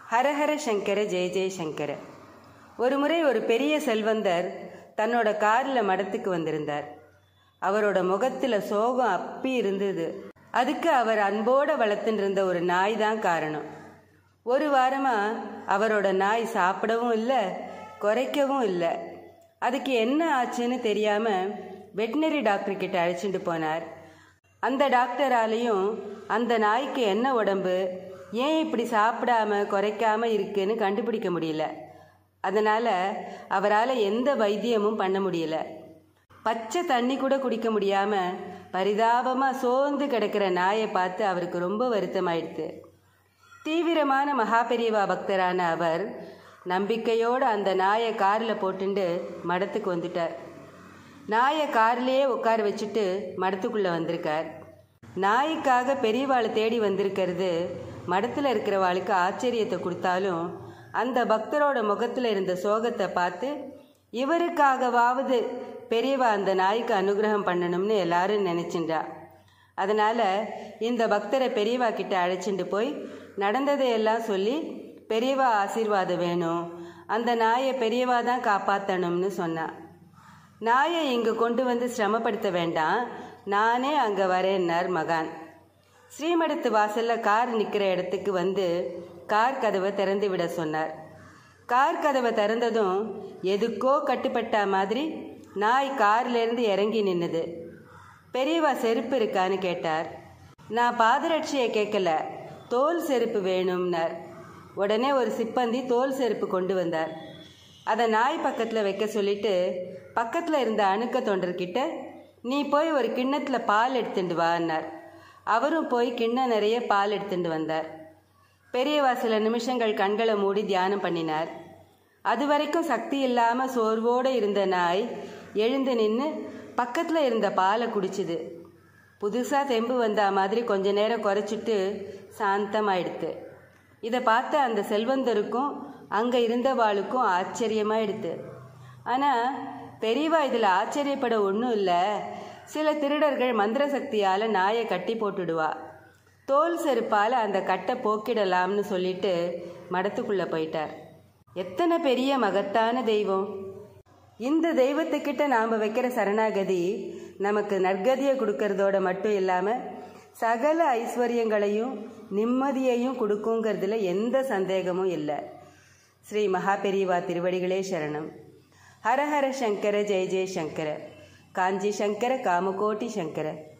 ஹரஹர சங்கர ஜெய ஜெய சங்கர ஒரு முறை ஒரு பெரிய செல்வந்தர் தன்னோட காரில் மடத்துக்கு வந்திருந்தார் அவரோட முகத்தில் சோகம் அப்பி இருந்தது அதுக்கு அவர் அன்போட வளர்த்துட்டு இருந்த ஒரு நாய் தான் காரணம் ஒரு வாரமாக அவரோட நாய் சாப்பிடவும் இல்லை குறைக்கவும் இல்லை அதுக்கு என்ன ஆச்சுன்னு தெரியாமல் வெட்டினரி டாக்டர் கிட்ட அழைச்சிட்டு போனார் அந்த டாக்டராலையும் அந்த நாய்க்கு என்ன உடம்பு ஏன் இப்படி சாப்பிடாம குறைக்காம இருக்குன்னு கண்டுபிடிக்க முடியல அதனால் அவரால் எந்த வைத்தியமும் பண்ண முடியல பச்சை தண்ணி கூட குடிக்க முடியாமல் பரிதாபமாக சோர்ந்து கிடக்கிற நாயை பார்த்து அவருக்கு ரொம்ப வருத்தமாயிடுது தீவிரமான மகாபெரிவா பக்தரான அவர் நம்பிக்கையோடு அந்த நாயை காரில் போட்டுண்டு மடத்துக்கு வந்துட்டார் நாயை கார்லேயே உட்கார வச்சுட்டு மடத்துக்குள்ளே வந்திருக்கார் நாய்க்காக பெரியவாளை தேடி வந்திருக்கிறது மடத்தில் இருக்கிறவாளுக்கு ஆச்சரியத்தை கொடுத்தாலும் அந்த பக்தரோட முகத்தில் இருந்த சோகத்தை பார்த்து இவருக்காகவாவது பெரியவா அந்த நாய்க்கு அனுகிரகம் பண்ணணும்னு எல்லாரும் நினச்சின்றா அதனால் இந்த பக்தரை பெரியவா கிட்ட அழைச்சிட்டு போய் நடந்ததையெல்லாம் சொல்லி பெரியவா ஆசீர்வாதம் வேணும் அந்த நாயை பெரியவா தான் காப்பாற்றணும்னு சொன்னா நாயை இங்கே கொண்டு வந்து சிரமப்படுத்த வேண்டாம் நானே அங்கே வரேன்னார் மகான் ஸ்ரீமடத்து வாசலில் கார் நிற்கிற இடத்துக்கு வந்து கார் கதவை திறந்து விட சொன்னார் கார் கதவை திறந்ததும் எதுக்கோ கட்டுப்பட்ட மாதிரி நாய் கார்லேருந்து இறங்கி நின்னுது பெரியவா செருப்பு இருக்கான்னு கேட்டார் நான் பாதரட்சியை கேட்கல தோல் செருப்பு வேணும்னார் உடனே ஒரு சிப்பந்தி தோல் செருப்பு கொண்டு வந்தார் அதை நாய் பக்கத்தில் வைக்க சொல்லிட்டு பக்கத்தில் இருந்த அணுக்க தொண்டர்கிட்ட நீ போய் ஒரு கிண்ணத்தில் பால் எடுத்துட்டு வான்னார் அவரும் போய் கிண்ணம் நிறைய பால் எடுத்துட்டு வந்தார் பெரியவா சில நிமிஷங்கள் கண்களை மூடி தியானம் பண்ணினார் அது வரைக்கும் சக்தி இல்லாமல் சோர்வோடு இருந்த நாய் எழுந்து நின்று பக்கத்தில் இருந்த பாலை குடிச்சுது புதுசாக தெம்பு வந்த மாதிரி கொஞ்ச நேரம் குறைச்சிட்டு சாந்தமாயிடுத்து இதை பார்த்த அந்த செல்வந்தருக்கும் அங்கே இருந்தவாளுக்கும் ஆச்சரியமாயிடுத்து ஆனால் பெரியவா இதில் ஆச்சரியப்பட ஒன்றும் இல்லை சில திருடர்கள் மந்திர சக்தியால் நாயை கட்டி போட்டுடுவா தோல் செருப்பால் அந்த கட்டை போக்கிடலாம்னு சொல்லிட்டு மடத்துக்குள்ளே போயிட்டார் எத்தனை பெரிய மகத்தான தெய்வம் இந்த தெய்வத்துக்கிட்ட நாம் வைக்கிற சரணாகதி நமக்கு நற்கதியை கொடுக்கறதோட மட்டும் இல்லாமல் சகல ஐஸ்வர்யங்களையும் நிம்மதியையும் கொடுக்குங்கிறதுல எந்த சந்தேகமும் இல்லை ஸ்ரீ மகாபெரிவா திருவடிகளே சரணம் ஹரஹர சங்கர ஜெய ஜெய சங்கர காஞ்சி சங்கர காமகோட்டி சங்கர